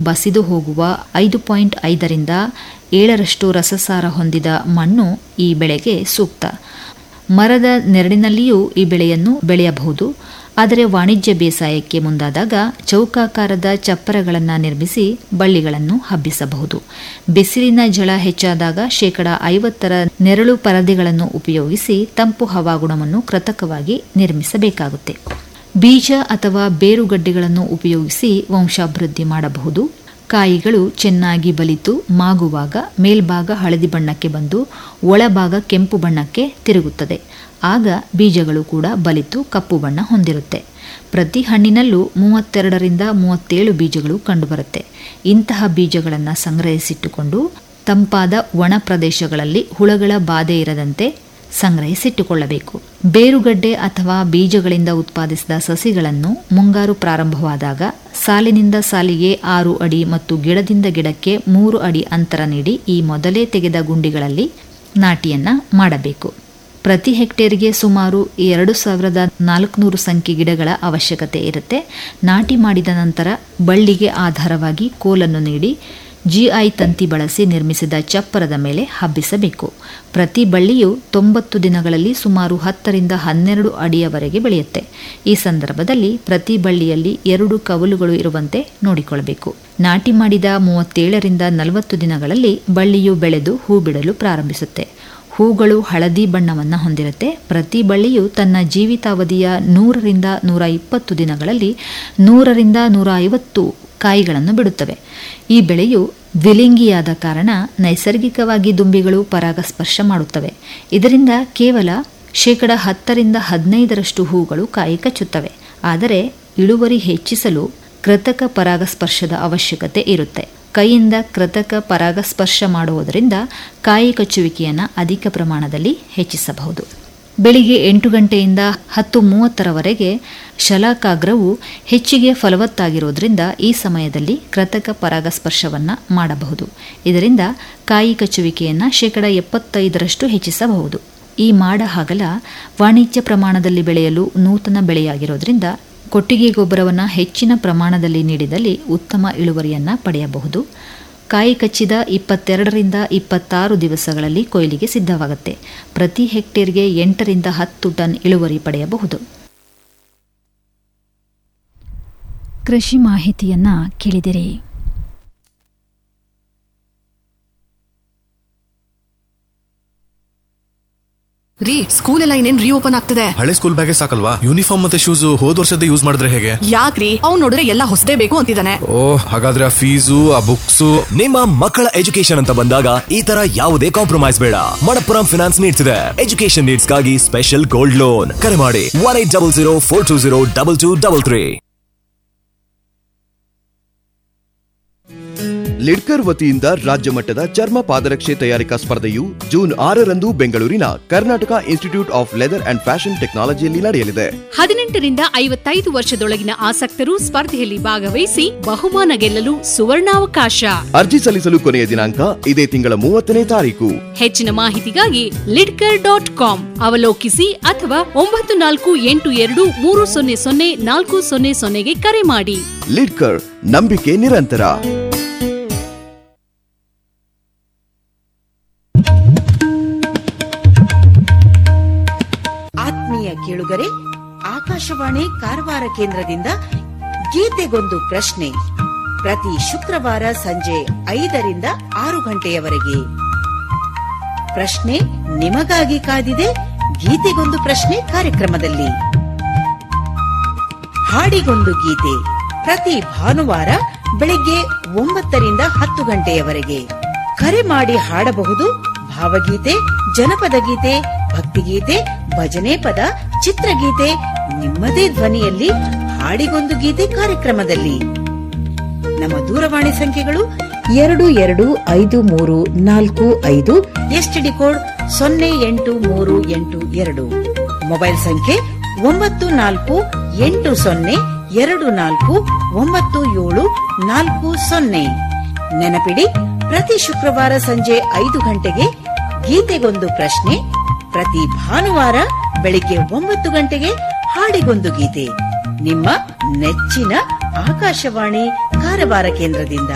ಬಸಿದು ಹೋಗುವ ಐದು ಪಾಯಿಂಟ್ ಐದರಿಂದ ಏಳರಷ್ಟು ರಸಸಾರ ಹೊಂದಿದ ಮಣ್ಣು ಈ ಬೆಳೆಗೆ ಸೂಕ್ತ ಮರದ ನೆರಳಿನಲ್ಲಿಯೂ ಈ ಬೆಳೆಯನ್ನು ಬೆಳೆಯಬಹುದು ಆದರೆ ವಾಣಿಜ್ಯ ಬೇಸಾಯಕ್ಕೆ ಮುಂದಾದಾಗ ಚೌಕಾಕಾರದ ಚಪ್ಪರಗಳನ್ನು ನಿರ್ಮಿಸಿ ಬಳ್ಳಿಗಳನ್ನು ಹಬ್ಬಿಸಬಹುದು ಬಿಸಿಲಿನ ಜಳ ಹೆಚ್ಚಾದಾಗ ಶೇಕಡ ಐವತ್ತರ ನೆರಳು ಪರದೆಗಳನ್ನು ಉಪಯೋಗಿಸಿ ತಂಪು ಹವಾಗುಣವನ್ನು ಕೃತಕವಾಗಿ ನಿರ್ಮಿಸಬೇಕಾಗುತ್ತೆ ಬೀಜ ಅಥವಾ ಬೇರುಗಡ್ಡೆಗಳನ್ನು ಉಪಯೋಗಿಸಿ ವಂಶಾಭಿವೃದ್ಧಿ ಮಾಡಬಹುದು ಕಾಯಿಗಳು ಚೆನ್ನಾಗಿ ಬಲಿತು ಮಾಗುವಾಗ ಮೇಲ್ಭಾಗ ಹಳದಿ ಬಣ್ಣಕ್ಕೆ ಬಂದು ಒಳಭಾಗ ಕೆಂಪು ಬಣ್ಣಕ್ಕೆ ತಿರುಗುತ್ತದೆ ಆಗ ಬೀಜಗಳು ಕೂಡ ಬಲಿತು ಕಪ್ಪು ಬಣ್ಣ ಹೊಂದಿರುತ್ತೆ ಪ್ರತಿ ಹಣ್ಣಿನಲ್ಲೂ ಮೂವತ್ತೆರಡರಿಂದ ಮೂವತ್ತೇಳು ಬೀಜಗಳು ಕಂಡುಬರುತ್ತೆ ಇಂತಹ ಬೀಜಗಳನ್ನು ಸಂಗ್ರಹಿಸಿಟ್ಟುಕೊಂಡು ತಂಪಾದ ಒಣ ಪ್ರದೇಶಗಳಲ್ಲಿ ಹುಳಗಳ ಬಾಧೆ ಇರದಂತೆ ಸಂಗ್ರಹಿಸಿಟ್ಟುಕೊಳ್ಳಬೇಕು ಬೇರುಗಡ್ಡೆ ಅಥವಾ ಬೀಜಗಳಿಂದ ಉತ್ಪಾದಿಸಿದ ಸಸಿಗಳನ್ನು ಮುಂಗಾರು ಪ್ರಾರಂಭವಾದಾಗ ಸಾಲಿನಿಂದ ಸಾಲಿಗೆ ಆರು ಅಡಿ ಮತ್ತು ಗಿಡದಿಂದ ಗಿಡಕ್ಕೆ ಮೂರು ಅಡಿ ಅಂತರ ನೀಡಿ ಈ ಮೊದಲೇ ತೆಗೆದ ಗುಂಡಿಗಳಲ್ಲಿ ನಾಟಿಯನ್ನ ಮಾಡಬೇಕು ಪ್ರತಿ ಹೆಕ್ಟೇರ್ಗೆ ಸುಮಾರು ಎರಡು ಸಾವಿರದ ನಾಲ್ಕುನೂರು ಸಂಖ್ಯೆ ಗಿಡಗಳ ಅವಶ್ಯಕತೆ ಇರುತ್ತೆ ನಾಟಿ ಮಾಡಿದ ನಂತರ ಬಳ್ಳಿಗೆ ಆಧಾರವಾಗಿ ಕೋಲನ್ನು ನೀಡಿ ಜಿಐ ತಂತಿ ಬಳಸಿ ನಿರ್ಮಿಸಿದ ಚಪ್ಪರದ ಮೇಲೆ ಹಬ್ಬಿಸಬೇಕು ಪ್ರತಿ ಬಳ್ಳಿಯು ತೊಂಬತ್ತು ದಿನಗಳಲ್ಲಿ ಸುಮಾರು ಹತ್ತರಿಂದ ಹನ್ನೆರಡು ಅಡಿಯವರೆಗೆ ಬೆಳೆಯುತ್ತೆ ಈ ಸಂದರ್ಭದಲ್ಲಿ ಪ್ರತಿ ಬಳ್ಳಿಯಲ್ಲಿ ಎರಡು ಕವಲುಗಳು ಇರುವಂತೆ ನೋಡಿಕೊಳ್ಳಬೇಕು ನಾಟಿ ಮಾಡಿದ ಮೂವತ್ತೇಳರಿಂದ ನಲವತ್ತು ದಿನಗಳಲ್ಲಿ ಬಳ್ಳಿಯು ಬೆಳೆದು ಹೂ ಬಿಡಲು ಪ್ರಾರಂಭಿಸುತ್ತೆ ಹೂಗಳು ಹಳದಿ ಬಣ್ಣವನ್ನು ಹೊಂದಿರುತ್ತೆ ಪ್ರತಿ ಬಳ್ಳಿಯು ತನ್ನ ಜೀವಿತಾವಧಿಯ ನೂರರಿಂದ ನೂರ ಇಪ್ಪತ್ತು ದಿನಗಳಲ್ಲಿ ನೂರರಿಂದ ನೂರ ಐವತ್ತು ಕಾಯಿಗಳನ್ನು ಬಿಡುತ್ತವೆ ಈ ಬೆಳೆಯು ದ್ವಿಲಿಂಗಿಯಾದ ಕಾರಣ ನೈಸರ್ಗಿಕವಾಗಿ ದುಂಬಿಗಳು ಪರಾಗಸ್ಪರ್ಶ ಮಾಡುತ್ತವೆ ಇದರಿಂದ ಕೇವಲ ಶೇಕಡ ಹತ್ತರಿಂದ ಹದಿನೈದರಷ್ಟು ಹೂಗಳು ಕಾಯಿ ಕಚ್ಚುತ್ತವೆ ಆದರೆ ಇಳುವರಿ ಹೆಚ್ಚಿಸಲು ಕೃತಕ ಪರಾಗಸ್ಪರ್ಶದ ಅವಶ್ಯಕತೆ ಇರುತ್ತೆ ಕೈಯಿಂದ ಕೃತಕ ಪರಾಗಸ್ಪರ್ಶ ಮಾಡುವುದರಿಂದ ಕಾಯಿ ಕಚ್ಚುವಿಕೆಯನ್ನು ಅಧಿಕ ಪ್ರಮಾಣದಲ್ಲಿ ಹೆಚ್ಚಿಸಬಹುದು ಬೆಳಿಗ್ಗೆ ಎಂಟು ಗಂಟೆಯಿಂದ ಹತ್ತು ಮೂವತ್ತರವರೆಗೆ ಶಲಾಕಾಗ್ರವು ಹೆಚ್ಚಿಗೆ ಫಲವತ್ತಾಗಿರುವುದರಿಂದ ಈ ಸಮಯದಲ್ಲಿ ಕೃತಕ ಪರಾಗಸ್ಪರ್ಶವನ್ನು ಮಾಡಬಹುದು ಇದರಿಂದ ಕಾಯಿ ಕಚ್ಚುವಿಕೆಯನ್ನು ಶೇಕಡ ಎಪ್ಪತ್ತೈದರಷ್ಟು ಹೆಚ್ಚಿಸಬಹುದು ಈ ಮಾಡ ಹಗಲ ವಾಣಿಜ್ಯ ಪ್ರಮಾಣದಲ್ಲಿ ಬೆಳೆಯಲು ನೂತನ ಬೆಳೆಯಾಗಿರೋದ್ರಿಂದ ಕೊಟ್ಟಿಗೆ ಗೊಬ್ಬರವನ್ನು ಹೆಚ್ಚಿನ ಪ್ರಮಾಣದಲ್ಲಿ ನೀಡಿದಲ್ಲಿ ಉತ್ತಮ ಇಳುವರಿಯನ್ನು ಪಡೆಯಬಹುದು ಕಾಯಿ ಕಚ್ಚಿದ ಇಪ್ಪತ್ತೆರಡರಿಂದ ಇಪ್ಪತ್ತಾರು ದಿವಸಗಳಲ್ಲಿ ಕೊಯ್ಲಿಗೆ ಸಿದ್ಧವಾಗುತ್ತೆ ಪ್ರತಿ ಹೆಕ್ಟೇರ್ಗೆ ಎಂಟರಿಂದ ಹತ್ತು ಟನ್ ಇಳುವರಿ ಪಡೆಯಬಹುದು ಕೃಷಿ ಮಾಹಿತಿಯನ್ನ ಕೇಳಿದಿರಿ ರೀ ಸ್ಕೂಲ್ ಎಲ್ಲ ಇನ್ನೇನ್ ರೀಓಪನ್ ಆಗ್ತದೆ ಹಳೆ ಸ್ಕೂಲ್ ಬ್ಯಾಗೆ ಸಾಕಲ್ವಾ ಯೂನಿಫಾರ್ಮ್ ಮತ್ತೆ ಶೂಸ್ ಹೋದ್ ವರ್ಷದ ಯೂಸ್ ಮಾಡಿದ್ರೆ ಹೇಗೆ ಯಾಕ್ರಿ ಅವ್ನ್ ನೋಡಿದ್ರೆ ಎಲ್ಲ ಹೊಸದೇ ಬೇಕು ಅಂತಿದ್ದಾನೆ ಓ ಹಾಗಾದ್ರೆ ಆ ಫೀಸು ಆ ಬುಕ್ಸು ನಿಮ್ಮ ಮಕ್ಕಳ ಎಜುಕೇಶನ್ ಅಂತ ಬಂದಾಗ ಈ ತರ ಯಾವುದೇ ಕಾಂಪ್ರಮೈಸ್ ಬೇಡ ಮಣಪ್ಪುರಂ ಫಿನಾನ್ಸ್ ನೀಡ್ತಿದೆ ಎಜುಕೇಶನ್ ನೀಡ್ಸ್ಗಾಗಿ ಸ್ಪೆಷಲ್ ಗೋಲ್ಡ್ ಲೋನ್ ಕರೆ ಮಾಡಿ one eight double zero four two zero double two double three Lidkar ವತಿಯಿಂದ ರಾಜ್ಯ ಮಟ್ಟದ ಚರ್ಮ ಪಾದರಕ್ಷೆ ತಯಾರಿಕಾ ಸ್ಪರ್ಧೆಯು ಜೂನ್ ಆರರಂದು ಬೆಂಗಳೂರಿನ Karnataka institute of leather and fashion ಟೆಕ್ನಾಲಜಿಯಲ್ಲಿ ನಡೆಯಲಿದೆ ಹದಿನೆಂಟರಿಂದ ಐವತ್ತೈದು ವರ್ಷದೊಳಗಿನ ಆಸಕ್ತರು ಸ್ಪರ್ಧೆಯಲ್ಲಿ ಭಾಗವಹಿಸಿ ಬಹುಮಾನ ಗೆಲ್ಲಲು ಸುವರ್ಣಾವಕಾಶ ಅರ್ಜಿ ಸಲ್ಲಿಸಲು ಕೊನೆಯ ದಿನಾಂಕ ಇದೇ ತಿಂಗಳ ಮೂವತ್ತನೇ ತಾರೀಕು ಹೆಚ್ಚಿನ ಮಾಹಿತಿಗಾಗಿ ಲಿಡ್ಕರ್ ಡಾಟ್ ಕಾಮ್ ಅವಲೋಕಿಸಿ ಅಥವಾ ಒಂಬತ್ತು ನಾಲ್ಕು ಎಂಟು ಎರಡು ಮೂರು ಸೊನ್ನೆ ಸೊನ್ನೆ ನಾಲ್ಕು ಸೊನ್ನೆ ಸೊನ್ನೆಗೆ ಕರೆ ಮಾಡಿ ಲಿಡ್ಕರ್ ನಂಬಿಕೆ ನಿರಂತರ ಆತ್ಮೀಯ ಕೇಳುಗರೆ ಆಕಾಶವಾಣಿ ಕಾರವಾರ ಕೇಂದ್ರದಿಂದ ಗೀತೆಗೊಂದು ಪ್ರಶ್ನೆ ಪ್ರತಿ ಶುಕ್ರವಾರ ಸಂಜೆ ಐದರಿಂದ ಆರು ಗಂಟೆಯವರೆಗೆ ಪ್ರಶ್ನೆ ನಿಮಗಾಗಿ ಕಾದಿದೆ ಗೀತೆಗೊಂದು ಪ್ರಶ್ನೆ ಕಾರ್ಯಕ್ರಮದಲ್ಲಿ ಹಾಡಿಗೊಂದು ಗೀತೆ ಪ್ರತಿ ಭಾನುವಾರ ಬೆಳಿಗ್ಗೆ ಒಂಬತ್ತರಿಂದ ಹತ್ತು ಗಂಟೆಯವರೆಗೆ ಕರೆ ಮಾಡಿ ಹಾಡಬಹುದು ಭಾವಗೀತೆ ಜನಪದ ಗೀತೆ ಭಕ್ತಿಗೀತೆ ಭಜನೆ ಪದ ಚಿತ್ರಗೀತೆ ನಿಮ್ಮದೇ ಧ್ವನಿಯಲ್ಲಿ ಹಾಡಿಗೊಂದು ಗೀತೆ ಕಾರ್ಯಕ್ರಮದಲ್ಲಿ ನಮ್ಮ ದೂರವಾಣಿ ಸಂಖ್ಯೆಗಳು ಎರಡು ಎರಡು ಐದು ಮೂರು ನಾಲ್ಕು ಐದು ಎಸ್ಟಿಡಿ ಕೋಡ್ ಸೊನ್ನೆ ಎಂಟು ಮೂರು ಎಂಟು ಎರಡು ಮೊಬೈಲ್ ಸಂಖ್ಯೆ ಒಂಬತ್ತು ನಾಲ್ಕು ಎಂಟು ಸೊನ್ನೆ ಎರಡು ನಾಲ್ಕು ಒಂಬತ್ತು ಏಳು ನಾಲ್ಕು ಸೊನ್ನೆ ನೆನಪಿಡಿ ಪ್ರತಿ ಶುಕ್ರವಾರ ಸಂಜೆ ಐದು ಗಂಟೆಗೆ ಗೀತೆಗೊಂದು ಪ್ರಶ್ನೆ ಪ್ರತಿ ಭಾನುವಾರ ಬೆಳಿಗ್ಗೆ ಒಂಬತ್ತು ಗಂಟೆಗೆ ಹಾಡಿಗೊಂದು ಗೀತೆ ನಿಮ್ಮ ನೆಚ್ಚಿನ ಆಕಾಶವಾಣಿ ಕಾರವಾರ ಕೇಂದ್ರದಿಂದ